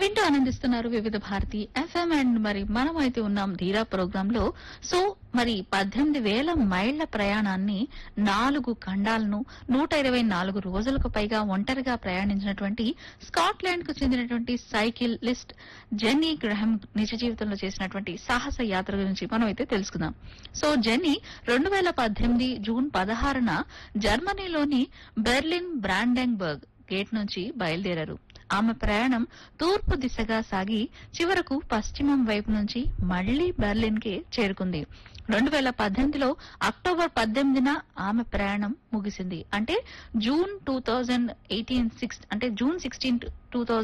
వింటూ ఆనందిస్తున్నారు వివిధ భారతి ఎఫ్ఎం అండ్ మరి మనం అయితే ఉన్నాం ధీరా ప్రోగ్రామ్ లో సో మరి పద్దెనిమిది వేల మైళ్ల ప్రయాణాన్ని నాలుగు ఖండాలను నూట ఇరవై నాలుగు రోజులకు పైగా ఒంటరిగా ప్రయాణించినటువంటి స్కాట్లాండ్ కు చెందినటువంటి సైకిల్ లిస్ట్ జెన్నీ గ్రహం నిజ జీవితంలో చేసినటువంటి సాహస యాత్ర గురించి మనం అయితే తెలుసుకుందాం సో జెన్నీ రెండు వేల పద్దెనిమిది జూన్ పదహారున జర్మనీలోని బెర్లిన్ బ్రాండెంబర్గ్ గేట్ నుంచి బయలుదేరారు ఆమె ప్రయాణం తూర్పు దిశగా సాగి చివరకు పశ్చిమం వైపు నుంచి మళ్లీ బెర్లిన్ కి చేరుకుంది రెండు వేల పద్దెనిమిదిలో అక్టోబర్ పద్దెనిమిదిన ఆమె ప్రయాణం ముగిసింది అంటే June two thousand eighteen six అంటే జూన్ సిక్స్టీన్ టూ